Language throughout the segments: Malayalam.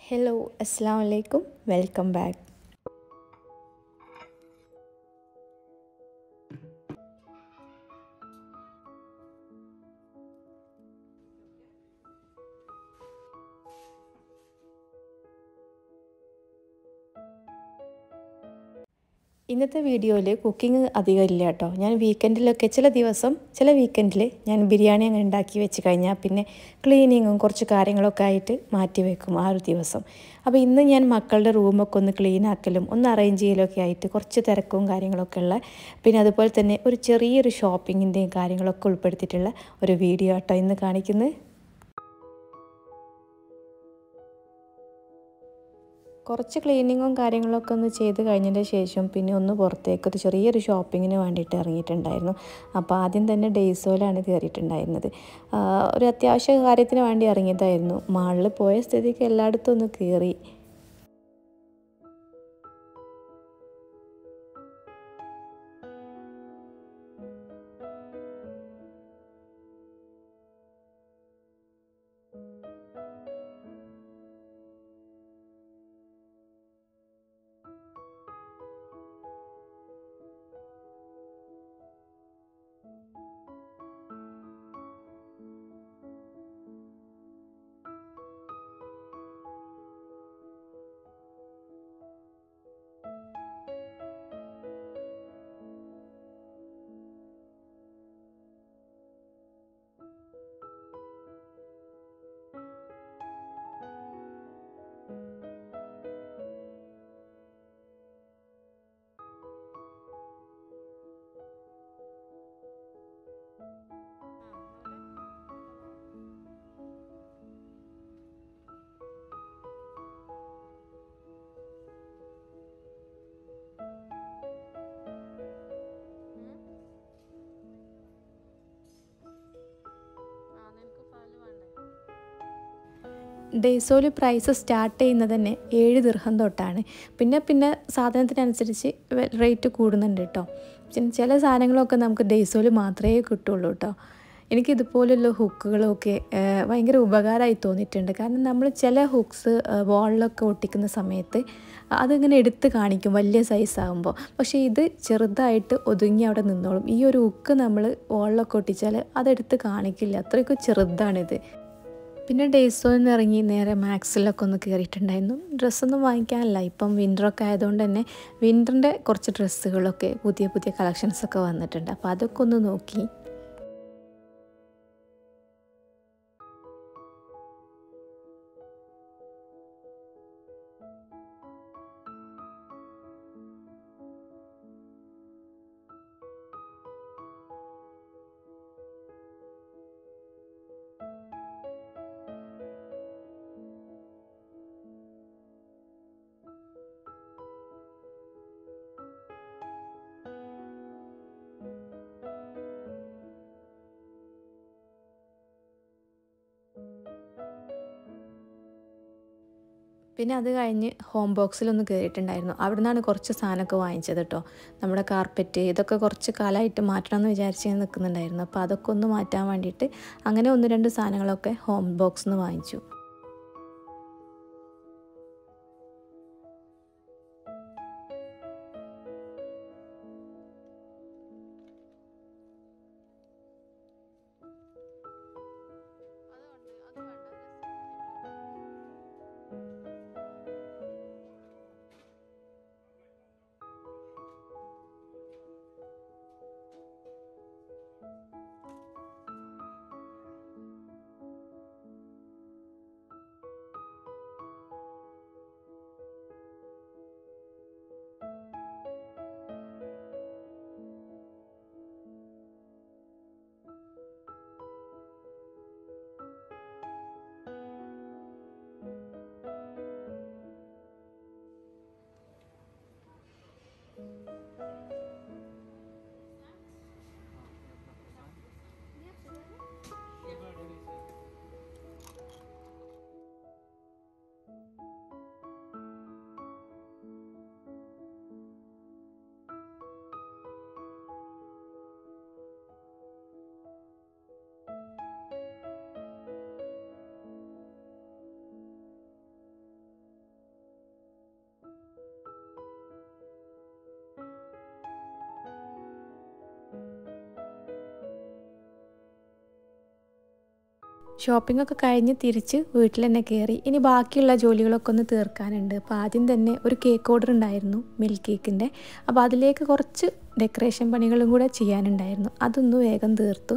ഹലോ അസ്സാം വലൈക്കും വെൽക്കം ബാക്ക് ഇന്നത്തെ വീഡിയോയിൽ കുക്കിംഗ് അധികം ഇല്ല കേട്ടോ ഞാൻ വീക്കെൻഡിലൊക്കെ ചില ദിവസം ചില വീക്കെൻഡിൽ ഞാൻ ബിരിയാണി അങ്ങനെ ഉണ്ടാക്കി വെച്ച് കഴിഞ്ഞാൽ പിന്നെ ക്ലീനിങ്ങും കുറച്ച് കാര്യങ്ങളൊക്കെ ആയിട്ട് മാറ്റി വെക്കും ആ ഒരു ദിവസം അപ്പോൾ ഇന്ന് ഞാൻ മക്കളുടെ റൂമൊക്കെ ഒന്ന് ക്ലീൻ ആക്കലും ഒന്ന് അറേഞ്ച് ചെയ്യലൊക്കെ ആയിട്ട് കുറച്ച് തിരക്കും കാര്യങ്ങളൊക്കെ ഉള്ള പിന്നെ അതുപോലെ തന്നെ ഒരു ചെറിയൊരു ഷോപ്പിങ്ങിൻ്റെയും കാര്യങ്ങളൊക്കെ ഉൾപ്പെടുത്തിയിട്ടുള്ള ഒരു വീഡിയോ കേട്ടോ ഇന്ന് കാണിക്കുന്നത് കുറച്ച് ക്ലീനിങ്ങും കാര്യങ്ങളൊക്കെ ഒന്ന് ചെയ്ത് കഴിഞ്ഞതിന് ശേഷം പിന്നെ ഒന്ന് പുറത്തേക്ക് ഒരു ചെറിയൊരു ഷോപ്പിങ്ങിന് വേണ്ടിയിട്ട് ഇറങ്ങിയിട്ടുണ്ടായിരുന്നു അപ്പോൾ ആദ്യം തന്നെ ഡേയ്സോയിലാണ് കയറിയിട്ടുണ്ടായിരുന്നത് ഒരു അത്യാവശ്യ കാര്യത്തിന് വേണ്ടി ഇറങ്ങിയതായിരുന്നു മാളിൽ പോയ സ്ഥിതിക്ക് എല്ലായിടത്തും ഒന്ന് കയറി ഡേസോയിൽ പ്രൈസ് സ്റ്റാർട്ട് ചെയ്യുന്നത് തന്നെ ഏഴ് ദിർഹം തൊട്ടാണ് പിന്നെ പിന്നെ സാധനത്തിനനുസരിച്ച് റേറ്റ് കൂടുന്നുണ്ട് കേട്ടോ ചില സാധനങ്ങളൊക്കെ നമുക്ക് ഡേസോയിൽ മാത്രമേ കിട്ടുള്ളൂ കേട്ടോ എനിക്കിതുപോലുള്ള ഹുക്കുകളൊക്കെ ഭയങ്കര ഉപകാരമായി തോന്നിയിട്ടുണ്ട് കാരണം നമ്മൾ ചില ഹുക്സ് വാളിലൊക്കെ ഒട്ടിക്കുന്ന സമയത്ത് അതിങ്ങനെ എടുത്ത് കാണിക്കും വലിയ സൈസ് ആകുമ്പോൾ പക്ഷേ ഇത് ചെറുതായിട്ട് ഒതുങ്ങി അവിടെ നിന്നോളും ഈ ഒരു ഹുക്ക് നമ്മൾ വാളിലൊക്കെ ഒട്ടിച്ചാൽ അതെടുത്ത് കാണിക്കില്ല അത്രയ്ക്കും ചെറുതാണിത് പിന്നെ ഡേയ്സോയിൽ നിന്ന് ഇറങ്ങി നേരെ മാക്സിലൊക്കെ ഒന്ന് കയറിയിട്ടുണ്ടായിരുന്നു ഡ്രസ്സൊന്നും വാങ്ങിക്കാനല്ല ഇപ്പം വിൻ്ററൊക്കെ ആയതുകൊണ്ട് തന്നെ വിൻ്ററിൻ്റെ കുറച്ച് ഡ്രസ്സുകളൊക്കെ പുതിയ പുതിയ കളക്ഷൻസൊക്കെ വന്നിട്ടുണ്ട് അപ്പോൾ അതൊക്കെ ഒന്ന് നോക്കി പിന്നെ അത് കഴിഞ്ഞ് ഹോം ബോക്സിലൊന്ന് കയറിയിട്ടുണ്ടായിരുന്നു അവിടെ നിന്നാണ് കുറച്ച് സാധനമൊക്കെ വാങ്ങിച്ചത് കേട്ടോ നമ്മുടെ കാർപ്പറ്റ് ഇതൊക്കെ കുറച്ച് കാലമായിട്ട് മാറ്റണം എന്ന് വിചാരിച്ച് ഞാൻ നിൽക്കുന്നുണ്ടായിരുന്നു അപ്പോൾ അതൊക്കെ ഒന്ന് മാറ്റാൻ വേണ്ടിയിട്ട് അങ്ങനെ ഒന്ന് രണ്ട് സാധനങ്ങളൊക്കെ ഹോം ബോക്സിൽ നിന്ന് വാങ്ങിച്ചു ഷോപ്പിംഗ് ഒക്കെ കഴിഞ്ഞ് തിരിച്ച് വീട്ടിൽ തന്നെ കയറി ഇനി ബാക്കിയുള്ള ജോലികളൊക്കെ ഒന്ന് തീർക്കാനുണ്ട് അപ്പോൾ ആദ്യം തന്നെ ഒരു കേക്ക് ഓർഡർ ഉണ്ടായിരുന്നു മിൽക്ക് കേക്കിൻ്റെ അപ്പോൾ അതിലേക്ക് കുറച്ച് ഡെക്കറേഷൻ പണികളും കൂടെ ചെയ്യാനുണ്ടായിരുന്നു അതൊന്ന് വേഗം തീർത്തു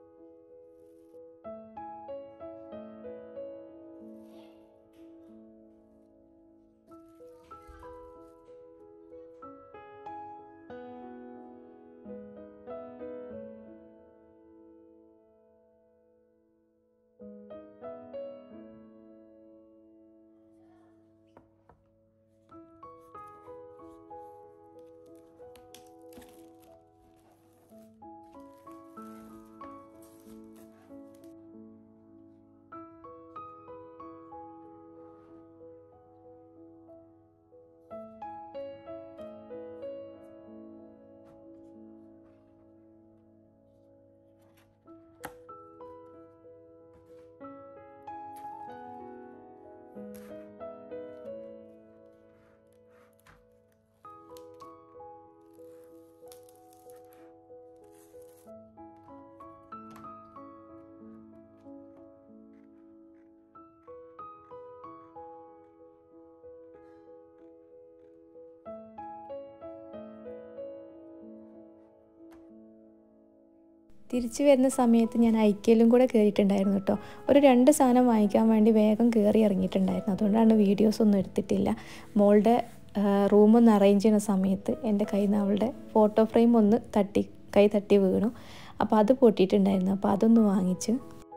തിരിച്ചു വരുന്ന സമയത്ത് ഞാൻ ഐക്യയിലും കൂടെ കയറിയിട്ടുണ്ടായിരുന്നു കേട്ടോ ഒരു രണ്ട് സാധനം വാങ്ങിക്കാൻ വേണ്ടി വേഗം കയറി ഇറങ്ങിയിട്ടുണ്ടായിരുന്നു അതുകൊണ്ടാണ് വീഡിയോസ് ഒന്നും എടുത്തിട്ടില്ല മോളുടെ റൂമൊന്ന് അറേഞ്ച് ചെയ്യുന്ന സമയത്ത് എൻ്റെ കയ്യിൽ നിന്ന് അവളുടെ ഫോട്ടോ ഫ്രെയിം ഒന്ന് തട്ടി കൈ തട്ടി വീണു അപ്പോൾ അത് പൊട്ടിയിട്ടുണ്ടായിരുന്നു അപ്പോൾ അതൊന്ന് വാങ്ങിച്ചു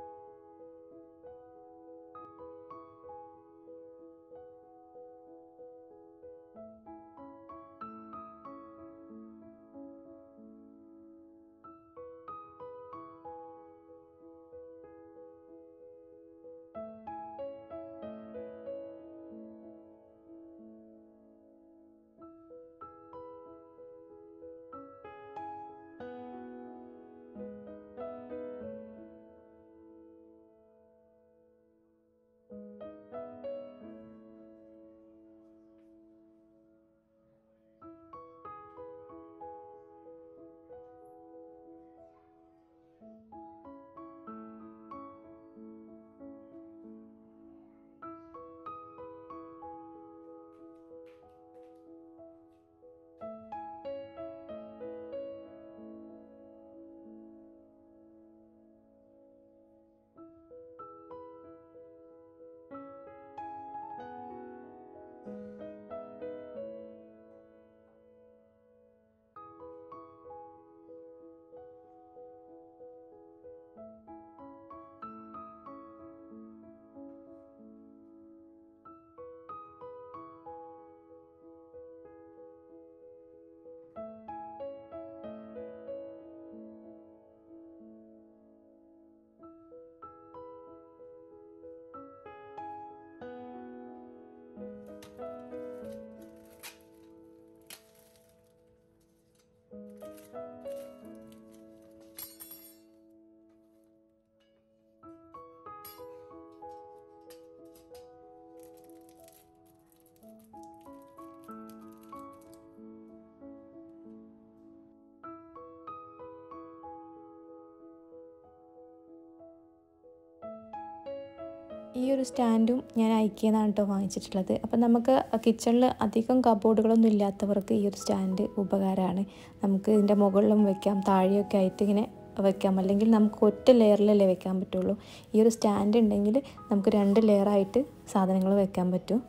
ഈ ഒരു സ്റ്റാൻഡും ഞാൻ ഐക്കിയെന്നാണ് കേട്ടോ വാങ്ങിച്ചിട്ടുള്ളത് അപ്പം നമുക്ക് കിച്ചണിൽ അധികം കബോർഡുകളൊന്നും ഇല്ലാത്തവർക്ക് ഈ ഒരു സ്റ്റാൻഡ് ഉപകാരമാണ് നമുക്ക് ഇതിൻ്റെ മുകളിലും വെക്കാം താഴെയൊക്കെ ആയിട്ട് ഇങ്ങനെ വെക്കാം അല്ലെങ്കിൽ നമുക്ക് ഒറ്റ ലെയറിലല്ലേ വെക്കാൻ പറ്റുള്ളൂ ഈ ഒരു സ്റ്റാൻഡ് ഉണ്ടെങ്കിൽ നമുക്ക് രണ്ട് ലെയറായിട്ട് സാധനങ്ങൾ വെക്കാൻ പറ്റും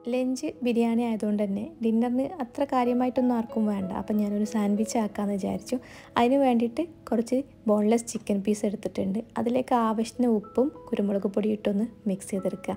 ലഞ്ച് ബിരിയാണി ആയതുകൊണ്ട് തന്നെ ഡിന്നറിന് അത്ര കാര്യമായിട്ടൊന്നും ആർക്കും വേണ്ട അപ്പം ഞാനൊരു സാൻഡ്വിച്ച് ആക്കാമെന്ന് വിചാരിച്ചു അതിന് വേണ്ടിയിട്ട് കുറച്ച് ബോൺലെസ് ചിക്കൻ പീസ് എടുത്തിട്ടുണ്ട് അതിലേക്ക് ആവശ്യത്തിന് ഉപ്പും കുരുമുളക് പൊടി ഇട്ടൊന്ന് മിക്സ് ചെയ്തെടുക്കുക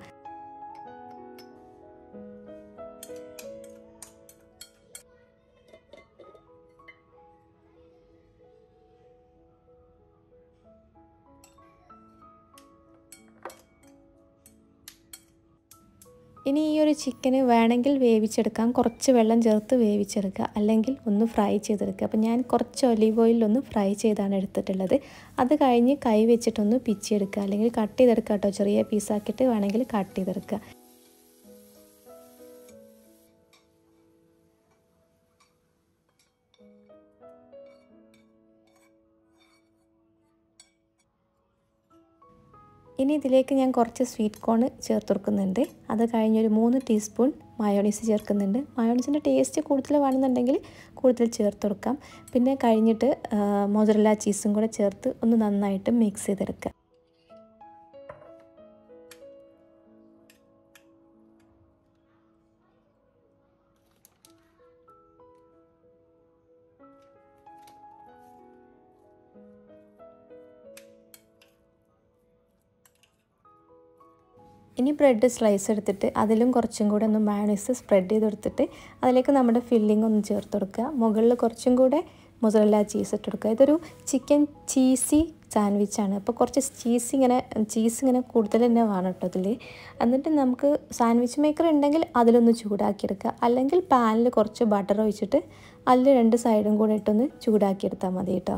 ഇനി ഈ ഒരു ചിക്കന് വേണമെങ്കിൽ വേവിച്ചെടുക്കാം കുറച്ച് വെള്ളം ചേർത്ത് വേവിച്ചെടുക്കുക അല്ലെങ്കിൽ ഒന്ന് ഫ്രൈ ചെയ്തെടുക്കുക അപ്പോൾ ഞാൻ കുറച്ച് ഒലീവ് ഓയിലൊന്ന് ഫ്രൈ ചെയ്താണ് എടുത്തിട്ടുള്ളത് അത് കഴിഞ്ഞ് കൈ വെച്ചിട്ടൊന്ന് പിച്ചെടുക്കുക അല്ലെങ്കിൽ കട്ട് ചെയ്തെടുക്കുക കേട്ടോ ചെറിയ പീസാക്കിയിട്ട് വേണമെങ്കിൽ കട്ട് ചെയ്തെടുക്കുക ഇനി ഇതിലേക്ക് ഞാൻ കുറച്ച് സ്വീറ്റ് കോൺ ചേർത്ത് കൊടുക്കുന്നുണ്ട് അത് കഴിഞ്ഞൊരു മൂന്ന് ടീസ്പൂൺ മയോണീസ് ചേർക്കുന്നുണ്ട് മയോണീസിൻ്റെ ടേസ്റ്റ് കൂടുതൽ വേണമെന്നുണ്ടെങ്കിൽ കൂടുതൽ ചേർത്ത് കൊടുക്കാം പിന്നെ കഴിഞ്ഞിട്ട് മൊസറല്ല ചീസും കൂടെ ചേർത്ത് ഒന്ന് നന്നായിട്ട് മിക്സ് ചെയ്തെടുക്കുക ഇനി ബ്രെഡ് സ്ലൈസ് എടുത്തിട്ട് അതിലും കുറച്ചും കൂടെ ഒന്ന് മയണൈസ് സ്പ്രെഡ് ചെയ്ത് കൊടുത്തിട്ട് അതിലേക്ക് നമ്മുടെ ഫില്ലിംഗ് ഒന്ന് ചേർത്ത് കൊടുക്കുക മുകളിൽ കുറച്ചും കൂടെ മൊസറല്ല ചീസ് ഇട്ട് കൊടുക്കുക ഇതൊരു ചിക്കൻ ചീസി സാൻഡ്വിച്ചാണ് അപ്പോൾ കുറച്ച് ചീസ് ഇങ്ങനെ ചീസ് ഇങ്ങനെ കൂടുതൽ തന്നെ വേണം കേട്ടോ ഇതിൽ എന്നിട്ട് നമുക്ക് സാൻഡ്വിച്ച് മേക്കർ ഉണ്ടെങ്കിൽ അതിലൊന്ന് ചൂടാക്കിയെടുക്കുക അല്ലെങ്കിൽ പാനിൽ കുറച്ച് ബട്ടർ ഒഴിച്ചിട്ട് അതിൽ രണ്ട് സൈഡും കൂടെ ഇട്ടൊന്ന് ചൂടാക്കിയെടുത്താൽ മതി കേട്ടോ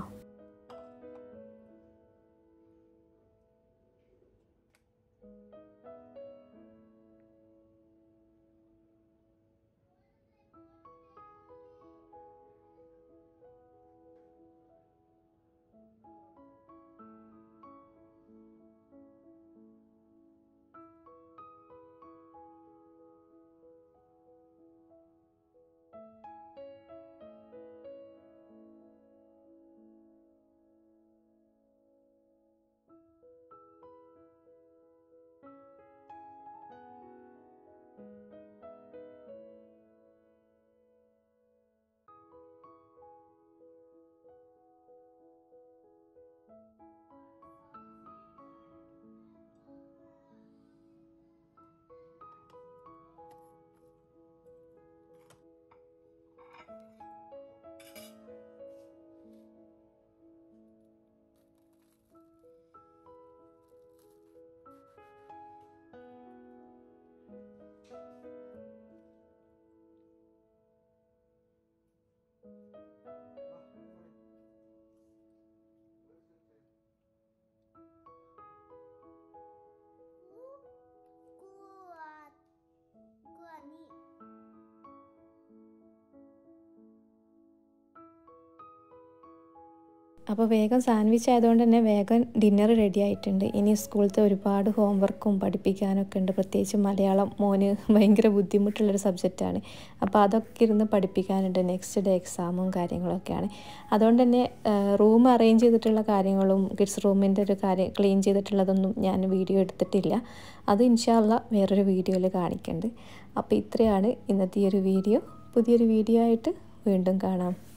അപ്പോൾ വേഗം സാൻഡ്വിച്ച് ആയതുകൊണ്ട് തന്നെ വേഗം ഡിന്നർ റെഡി ആയിട്ടുണ്ട് ഇനി സ്കൂളത്തെ ഒരുപാട് ഹോംവർക്കും പഠിപ്പിക്കാനൊക്കെ ഉണ്ട് പ്രത്യേകിച്ച് മലയാളം മോന് ഭയങ്കര ബുദ്ധിമുട്ടുള്ളൊരു സബ്ജക്റ്റാണ് അപ്പോൾ അതൊക്കെ ഇരുന്ന് പഠിപ്പിക്കാനുണ്ട് നെക്സ്റ്റ് ഡേ എക്സാമും കാര്യങ്ങളൊക്കെയാണ് അതുകൊണ്ട് തന്നെ റൂം അറേഞ്ച് ചെയ്തിട്ടുള്ള കാര്യങ്ങളും കിഡ്സ് റൂമിൻ്റെ ഒരു കാര്യം ക്ലീൻ ചെയ്തിട്ടുള്ളതൊന്നും ഞാൻ വീഡിയോ എടുത്തിട്ടില്ല അത് ഇൻഷാല്ല വേറൊരു വീഡിയോയിൽ കാണിക്കുന്നുണ്ട് അപ്പോൾ ഇത്രയാണ് ഇന്നത്തെ ഈ ഒരു വീഡിയോ പുതിയൊരു വീഡിയോ ആയിട്ട് വീണ്ടും കാണാം